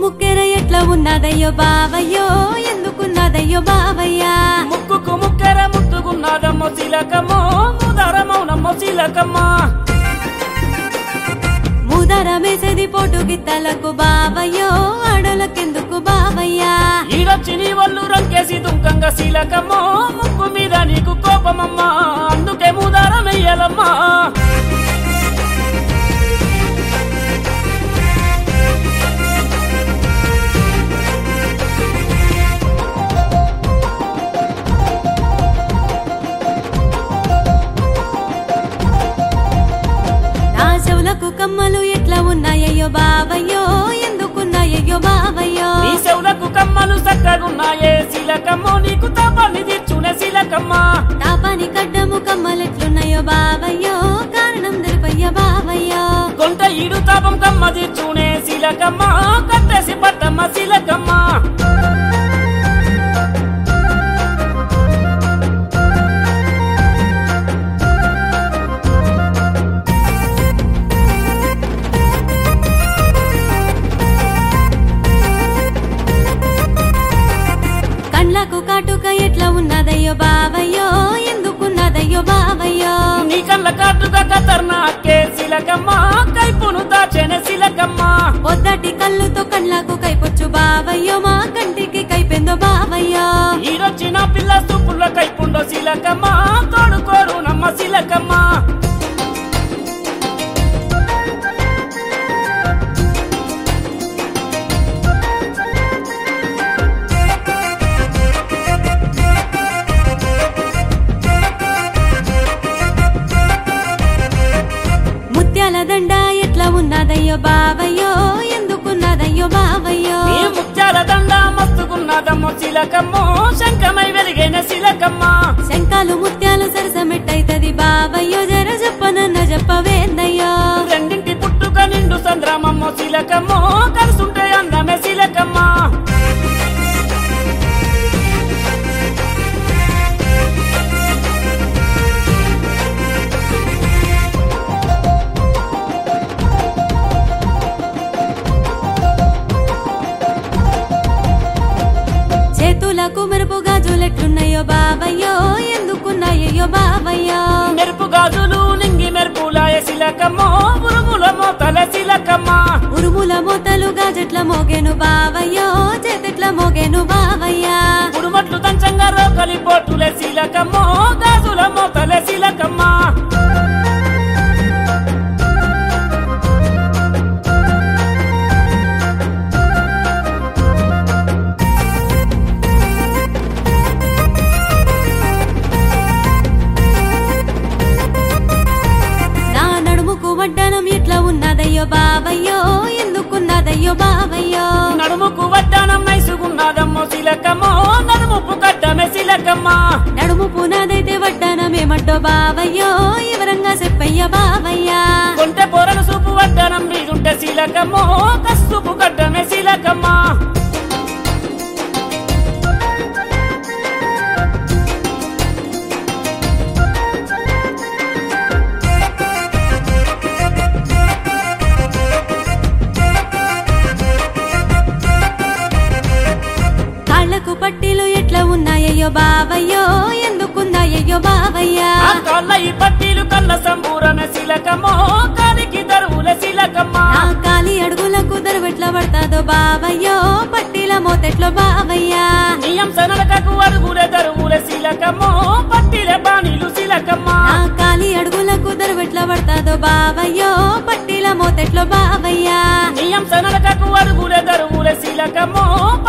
ముక్కెర ఎట్లా ఉన్నదయ్యో బావయ్యో ఎందుకున్నదయ్యో బావయ్యా ముక్కుకు ముక్కెర ముట్టుకున్నదమ్మో శిలకమ్మో ముదరమౌనమ్మో శిలకమ్మ ముదరమేసేది పోటు గిత్తలకు బావయ్యో అడలకెందుకు బావయ్యా ఈడొచ్చి నీ ఒళ్ళు రంకేసి దుంకంగా శిలకమ్మో ముక్కు మీద నీకు కోపమమ్మా అందుకే ముదారమెయ్యాలమ్మా నా చెవులకు కమ్మలు ఎట్లా ఉన్నాయయ్యో బావయ్యో ఎందుకున్నాయయ్యో బావయ్యో నీ చెవులకు కమ్మలు చక్కగున్నాయే శిలకమ్మో నీకు తాపాన్ని తీర్చునే శిలకమ్మ తాపాని కడ్డము కమ్మలెట్లున్నాయో బావయ్యో కారణం తెలుపయ్య బావయ్యో కొంట ఈడు తాపం కమ్మ తీర్చునే శిలకమ్మ కట్టేసి పట్టమ్మ శిలకమ్మ కండ్లకు కాటుక ఎట్లా ఉన్నదయ్యో బావయ్యో ఎందుకున్నదయ్యో బావయ్యో నీ కళ్ళ కాటుగా కతర్నాకే శిలకమ్మ కైపును దాచెనే శిలకమ్మ పొద్దటి కళ్ళుతో కళ్ళకు కైపొచ్చు బావయ్యో మా కంటికి కైపెందో బావయ్యో ఈడొచ్చిన పిల్ల సూపుల్ల కైపుండో శిలకమ్మ తోడుకోరు నమ్మ శిలకమ్మ ముత్యాల దండ ఎట్లా ఉన్నదయ్యో బావయ్యో ఎందుకున్నదయ్యో బావయ్యో నీ ముత్యాల దండ మస్తుకున్నదమ్మో శిలకమ్మో శంఖమై వెలిగైన శిలకమ్మ శంకాలు ముత్యాలు సరసమెట్టయితది బావయ్యో జర చెప్పనన్న చెప్పవేందయ్యో రెండింటి పుట్టుక నిండు సంద్రమమ్మో శిలకమ్మో కలుసుంటే అందమే శిలకమ్మ చేతులకు మెరుపు గాజులెట్లున్నాయో బావయ్యో ఎందుకున్నాయయ్యో బావయ్యో మెరుపు గాజులు నింగి మెరుపులాయ శిలకమ్మో ఉరుముల మోతల శిలకమ్మ ఉరుముల మూతలు గాజెట్ల మోగెను బావయ్యో చేతెట్ల మోగెను బావయ్యా ఉడుమట్లు దంచంగా రోకలి పోటులే శిలకమ్మో గాజుల మోతల శిలకమ్మ నా నడుముకు వడ్డనం ఎట్లా ఉన్నదయ్యో బావయ్యో ఎందుకున్నదయ్యో బావయ్యో నడుముకు వడ్డానం నైసుకున్నదమ్మో శిలకమ్మో నడుముపు కట్టమే శిలకమ్మ నడుము పునాదైతే వడ్డనమేమట్టో బావయ్యో వివరంగా చెప్పయ్య బావయ్యా కొంటె పొరలు సూపు వడ్డానం మీదుంటే శిలకమ్మో కస్తుపు కట్టమే శిలకమ్మ కాళ్ళకు పట్టీలు ఎట్లా ఉన్నాయయ్యో బావయ్యో ఎందుకున్నాయయ్యో బావయ్యా ఆ కాళ్ళ ఈ పట్టీలు కళ్ళ సంబూరమే శిలకమ్మో కాలికి దరువుల శిలకమ్మ నా కాలి అడుగులకు దరువెట్లా పడతాదో బావయ్యో పట్టీల మోతెట్లో బావయ్యా నియం సనలకకు అడుగులే దరువుల శిలకమ్మో పట్టిలే బాణీలు శిలకమ్మ నా కాలి అడుగులకు దరువెట్లా పడతాదో బావయ్యో పట్టీల మోతెట్లో బావయ్యా నియం సనలకకు అడుగులే దరువుల శిలకమ్మో